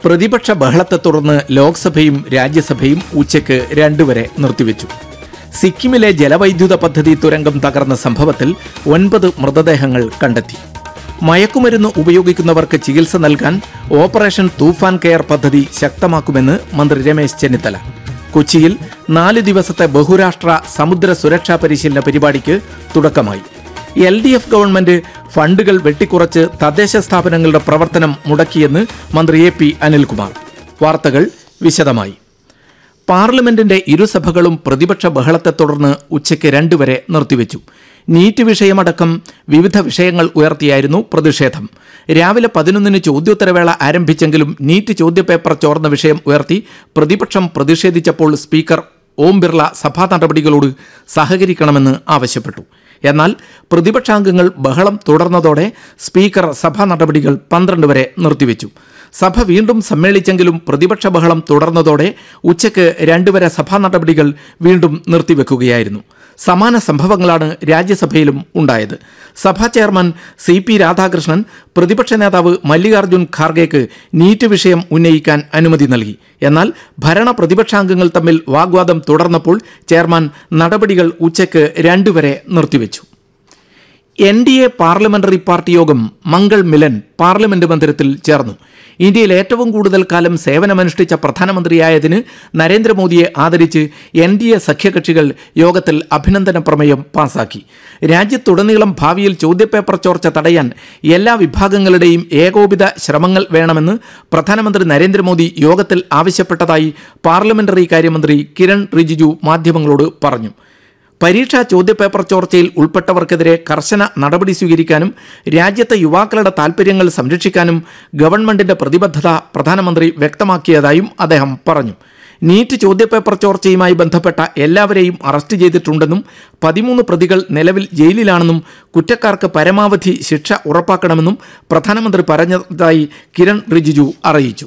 പ്രതിപക്ഷ ബഹളത്തെ തുടർന്ന് ലോക്സഭയും രാജ്യസഭയും ഉച്ചയ്ക്ക് രണ്ടുവരെ നിർത്തിവെച്ചു സിക്കിമിലെ ജലവൈദ്യുത പദ്ധതി തുരങ്കം തകർന്ന സംഭവത്തിൽ ഒൻപത് മൃതദേഹങ്ങൾ കണ്ടെത്തി മയക്കുമരുന്ന് ഉപയോഗിക്കുന്നവർക്ക് ചികിത്സ നൽകാൻ ഓപ്പറേഷൻ തൂഫാൻ കെയർ പദ്ധതി ശക്തമാക്കുമെന്ന് മന്ത്രി രമേശ് ചെന്നിത്തല കൊച്ചിയിൽ നാല് ദിവസത്തെ ബഹുരാഷ്ട്ര സമുദ്ര സുരക്ഷാ പരിശീലന പരിപാടിക്ക് തുടക്കമായി എൽ ഡി എഫ് ഗവൺമെന്റ് ഫണ്ടുകൾ വെട്ടിക്കുറച്ച് തദ്ദേശ സ്ഥാപനങ്ങളുടെ പ്രവർത്തനം മുടക്കിയെന്ന് മന്ത്രി എ പി അനിൽകുമാർ വാർത്തകൾ വിശദമായി പാർലമെന്റിന്റെ ഇരുസഭകളും പ്രതിപക്ഷ ബഹളത്തെ തുടർന്ന് ഉച്ചയ്ക്ക് രണ്ടുവരെ നിർത്തിവെച്ചു നീറ്റ് വിഷയമടക്കം വിവിധ വിഷയങ്ങൾ ഉയർത്തിയായിരുന്നു പ്രതിഷേധം രാവിലെ പതിനൊന്നിന് ചോദ്യോത്തരവേള ആരംഭിച്ചെങ്കിലും നീറ്റ് ചോദ്യപേപ്പർ ചോർന്ന വിഷയം ഉയർത്തി പ്രതിപക്ഷം പ്രതിഷേധിച്ചപ്പോൾ സ്പീക്കർ ഓം ബിർള സഭാ നടപടികളോട് സഹകരിക്കണമെന്ന് ആവശ്യപ്പെട്ടു എന്നാൽ പ്രതിപക്ഷാംഗങ്ങൾ ബഹളം തുടർന്നതോടെ സ്പീക്കർ സഭാ നടപടികൾ പന്ത്രണ്ട് വരെ നിർത്തിവെച്ചു സഭ വീണ്ടും സമ്മേളിച്ചെങ്കിലും പ്രതിപക്ഷ ബഹളം തുടർന്നതോടെ ഉച്ചയ്ക്ക് രണ്ടുവരെ സഭാ നടപടികൾ വീണ്ടും നിർത്തിവെക്കുകയായിരുന്നു സമാന സംഭവങ്ങളാണ് രാജ്യസഭയിലും ഉണ്ടായത് സഭാ ചെയർമാൻ സി പി രാധാകൃഷ്ണൻ പ്രതിപക്ഷ നേതാവ് മല്ലികാർജ്ജുൻ ഖാർഗെക്ക് നീറ്റ് വിഷയം ഉന്നയിക്കാൻ അനുമതി നൽകി എന്നാൽ ഭരണ പ്രതിപക്ഷാംഗങ്ങൾ തമ്മിൽ വാഗ്വാദം തുടർന്നപ്പോൾ ചെയർമാൻ നടപടികൾ ഉച്ചയ്ക്ക് രണ്ടുവരെ നിർത്തിവെച്ചു N D A parliamentary party യോഗം മംഗൾ മിലൻ പാർലമെന്റ് മന്ദിരത്തിൽ ചേർന്നു ഇന്ത്യയിൽ ഏറ്റവും കൂടുതൽ കാലം സേവനമനുഷ്ഠിച്ച പ്രധാനമന്ത്രിയായതിന് നരേന്ദ്രമോദിയെ ആദരിച്ച് എൻ ഡി എ സഖ്യകക്ഷികൾ യോഗത്തിൽ അഭിനന്ദന പ്രമേയം പാസാക്കി രാജ്യത്തുടനീളം ഭാവിയിൽ ചോദ്യപേപ്പർ ചോർച്ച തടയാൻ എല്ലാ വിഭാഗങ്ങളുടെയും ഏകോപിത ശ്രമങ്ങൾ വേണമെന്ന് പ്രധാനമന്ത്രി നരേന്ദ്രമോദി യോഗത്തിൽ ആവശ്യപ്പെട്ടതായി പാർലമെന്ററി കാര്യമന്ത്രി കിരൺ റിജിജു മാധ്യമങ്ങളോട് പറഞ്ഞു പരീക്ഷാ ചോദ്യപേപ്പർ ചോർച്ചയിൽ ഉൾപ്പെട്ടവർക്കെതിരെ കർശന നടപടി സ്വീകരിക്കാനും രാജ്യത്തെ യുവാക്കളുടെ താൽപ്പര്യങ്ങൾ സംരക്ഷിക്കാനും ഗവൺമെന്റിന്റെ പ്രതിബദ്ധത പ്രധാനമന്ത്രി വ്യക്തമാക്കിയതായും അദ്ദേഹം പറഞ്ഞു നീറ്റ് ചോദ്യപേപ്പർ ചോർച്ചയുമായി ബന്ധപ്പെട്ട എല്ലാവരെയും അറസ്റ്റ് ചെയ്തിട്ടുണ്ടെന്നും പതിമൂന്ന് പ്രതികൾ നിലവിൽ ജയിലിലാണെന്നും കുറ്റക്കാർക്ക് പരമാവധി ശിക്ഷ ഉറപ്പാക്കണമെന്നും പ്രധാനമന്ത്രി പറഞ്ഞതായി കിരൺ റിജിജു അറിയിച്ചു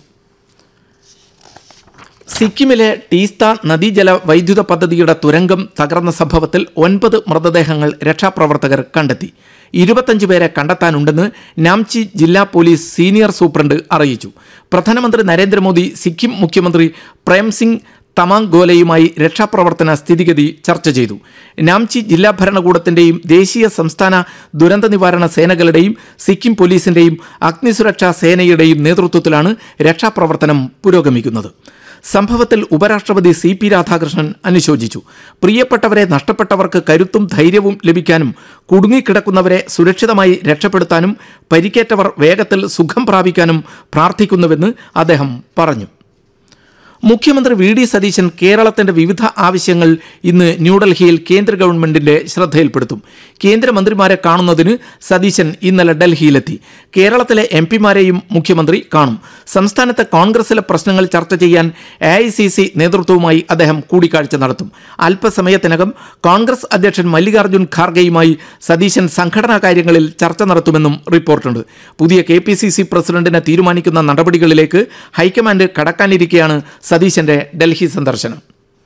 സിക്കിമിലെ ടീസ്ത നദീജല വൈദ്യുത പദ്ധതിയുടെ തുരങ്കം തകർന്ന സംഭവത്തിൽ ഒൻപത് മൃതദേഹങ്ങൾ രക്ഷാപ്രവർത്തകർ കണ്ടെത്തി ഇരുപത്തഞ്ച് പേരെ കണ്ടെത്താനുണ്ടെന്ന് നാംചി ജില്ലാ പോലീസ് സീനിയർ സൂപ്രണ്ട് അറിയിച്ചു പ്രധാനമന്ത്രി നരേന്ദ്രമോദി സിക്കിം മുഖ്യമന്ത്രി പ്രേംസിംഗ് തമാങ് ഗോലയുമായി രക്ഷാപ്രവർത്തന സ്ഥിതിഗതി ചർച്ച ചെയ്തു നാംചി ജില്ലാ ഭരണകൂടത്തിന്റെയും ദേശീയ സംസ്ഥാന ദുരന്ത നിവാരണ സേനകളുടെയും സിക്കിം പോലീസിന്റെയും അഗ്നിസുരക്ഷാ സേനയുടെയും നേതൃത്വത്തിലാണ് രക്ഷാപ്രവർത്തനം പുരോഗമിക്കുന്നത് സംഭവത്തിൽ ഉപരാഷ്ട്രപതി സി പി രാധാകൃഷ്ണൻ അനുശോചിച്ചു പ്രിയപ്പെട്ടവരെ നഷ്ടപ്പെട്ടവർക്ക് കരുത്തും ധൈര്യവും ലഭിക്കാനും കുടുങ്ങിക്കിടക്കുന്നവരെ സുരക്ഷിതമായി രക്ഷപ്പെടുത്താനും പരിക്കേറ്റവർ വേഗത്തിൽ സുഖം പ്രാപിക്കാനും പ്രാർത്ഥിക്കുന്നുവെന്ന് അദ്ദേഹം പറഞ്ഞു മുഖ്യമന്ത്രി വി ഡി സതീശൻ കേരളത്തിന്റെ വിവിധ ആവശ്യങ്ങൾ ഇന്ന് ന്യൂഡൽഹിയിൽ കേന്ദ്ര ഗവൺമെന്റിന്റെ ശ്രദ്ധയിൽപ്പെടുത്തും കേന്ദ്രമന്ത്രിമാരെ കാണുന്നതിന് സതീശൻ ഇന്നലെ ഡൽഹിയിലെത്തി കേരളത്തിലെ എം പിമാരെയും മുഖ്യമന്ത്രി കാണും സംസ്ഥാനത്തെ കോൺഗ്രസിലെ പ്രശ്നങ്ങൾ ചർച്ച ചെയ്യാൻ എ ഐ സി സി നേതൃത്വവുമായി അദ്ദേഹം കൂടിക്കാഴ്ച നടത്തും അല്പസമയത്തിനകം കോൺഗ്രസ് അധ്യക്ഷൻ മല്ലികാർജ്ജുൻ ഖാർഗെയുമായി സതീശൻ സംഘടനാ കാര്യങ്ങളിൽ ചർച്ച നടത്തുമെന്നും റിപ്പോർട്ടുണ്ട് പുതിയ കെ പി സി സി പ്രസിഡന്റിനെ തീരുമാനിക്കുന്ന നടപടികളിലേക്ക് ഹൈക്കമാൻഡ് കടക്കാനിരിക്കെയാണ് സതീശന്റെ ഡൽഹി സന്ദർശനം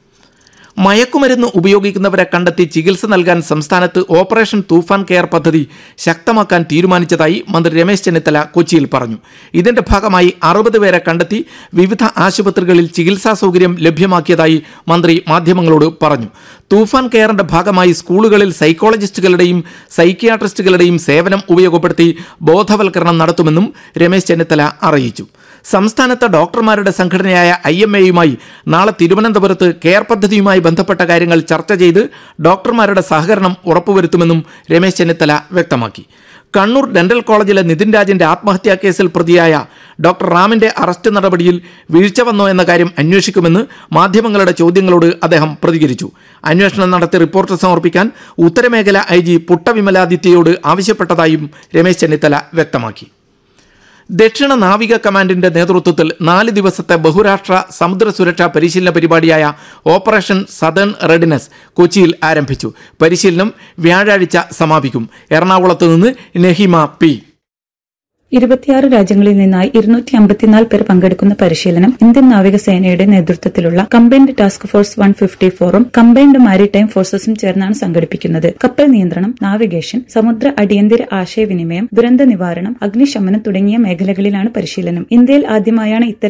മയക്കുമരുന്ന് ഉപയോഗിക്കുന്നവരെ കണ്ടെത്തി ചികിത്സ നൽകാൻ സംസ്ഥാനത്ത് ഓപ്പറേഷൻ തൂഫാൻ കെയർ പദ്ധതി ശക്തമാക്കാൻ തീരുമാനിച്ചതായി മന്ത്രി രമേശ് ചെന്നിത്തല കൊച്ചിയിൽ പറഞ്ഞു ഇതിന്റെ ഭാഗമായി അറുപത് പേരെ കണ്ടെത്തി വിവിധ ആശുപത്രികളിൽ ചികിത്സാ സൗകര്യം ലഭ്യമാക്കിയതായി മന്ത്രി മാധ്യമങ്ങളോട് പറഞ്ഞു തൂഫാൻ കെയറിന്റെ ഭാഗമായി സ്കൂളുകളിൽ സൈക്കോളജിസ്റ്റുകളുടെയും സൈക്കിയാട്രിസ്റ്റുകളുടെയും സേവനം ഉപയോഗപ്പെടുത്തി ബോധവൽക്കരണം നടത്തുമെന്നും രമേശ് ചെന്നിത്തല അറിയിച്ചു സംസ്ഥാനത്തെ ഡോക്ടർമാരുടെ സംഘടനയായ ഐ എം എയുമായി നാളെ തിരുവനന്തപുരത്ത് കെയർ പദ്ധതിയുമായി ബന്ധപ്പെട്ട കാര്യങ്ങൾ ചർച്ച ചെയ്ത് ഡോക്ടർമാരുടെ സഹകരണം ഉറപ്പുവരുത്തുമെന്നും രമേശ് ചെന്നിത്തല വ്യക്തമാക്കി കണ്ണൂർ ഡെന്റൽ കോളേജിലെ നിതിൻ രാജിന്റെ ആത്മഹത്യാ കേസിൽ പ്രതിയായ ഡോക്ടർ റാമിന്റെ അറസ്റ്റ് നടപടിയിൽ വീഴ്ച വന്നോ എന്ന കാര്യം അന്വേഷിക്കുമെന്ന് മാധ്യമങ്ങളുടെ ചോദ്യങ്ങളോട് അദ്ദേഹം പ്രതികരിച്ചു അന്വേഷണം നടത്തി റിപ്പോർട്ട് സമർപ്പിക്കാൻ ഉത്തരമേഖല ഐ ജി പുട്ടവിമലാദിത്യയോട് ആവശ്യപ്പെട്ടതായും രമേശ് ചെന്നിത്തല വ്യക്തമാക്കി ദക്ഷിണ നാവിക കമാൻഡിന്റെ നേതൃത്വത്തിൽ നാല് ദിവസത്തെ ബഹുരാഷ്ട്ര സമുദ്ര സുരക്ഷാ പരിശീലന പരിപാടിയായ ഓപ്പറേഷൻ സദേൺ റെഡിനസ് കൊച്ചിയിൽ ആരംഭിച്ചു പരിശീലനം വ്യാഴാഴ്ച സമാപിക്കും എറണാകുളത്ത് നിന്ന് നെഹിമ പി ഇരുപത്തിയാറ് രാജ്യങ്ങളിൽ നിന്നായി ഇരുന്നൂറ്റി അമ്പത്തിനാല് പേർ പങ്കെടുക്കുന്ന പരിശീലനം ഇന്ത്യൻ നാവികസേനയുടെ നേതൃത്വത്തിലുള്ള combined task force one fifty ഫോറും കമ്പൈൻഡ് മാരിടൈം ഫോഴ്സസും ചേർന്നാണ് സംഘടിപ്പിക്കുന്നത് കപ്പൽ നിയന്ത്രണം നാവിഗേഷൻ സമുദ്ര അടിയന്തര ആശയവിനിമയം ദുരന്ത നിവാരണം അഗ്നിശമനം തുടങ്ങിയ മേഖലകളിലാണ് പരിശീലനം ഇന്ത്യയിൽ ആദ്യമായാണ് ഇത്തരം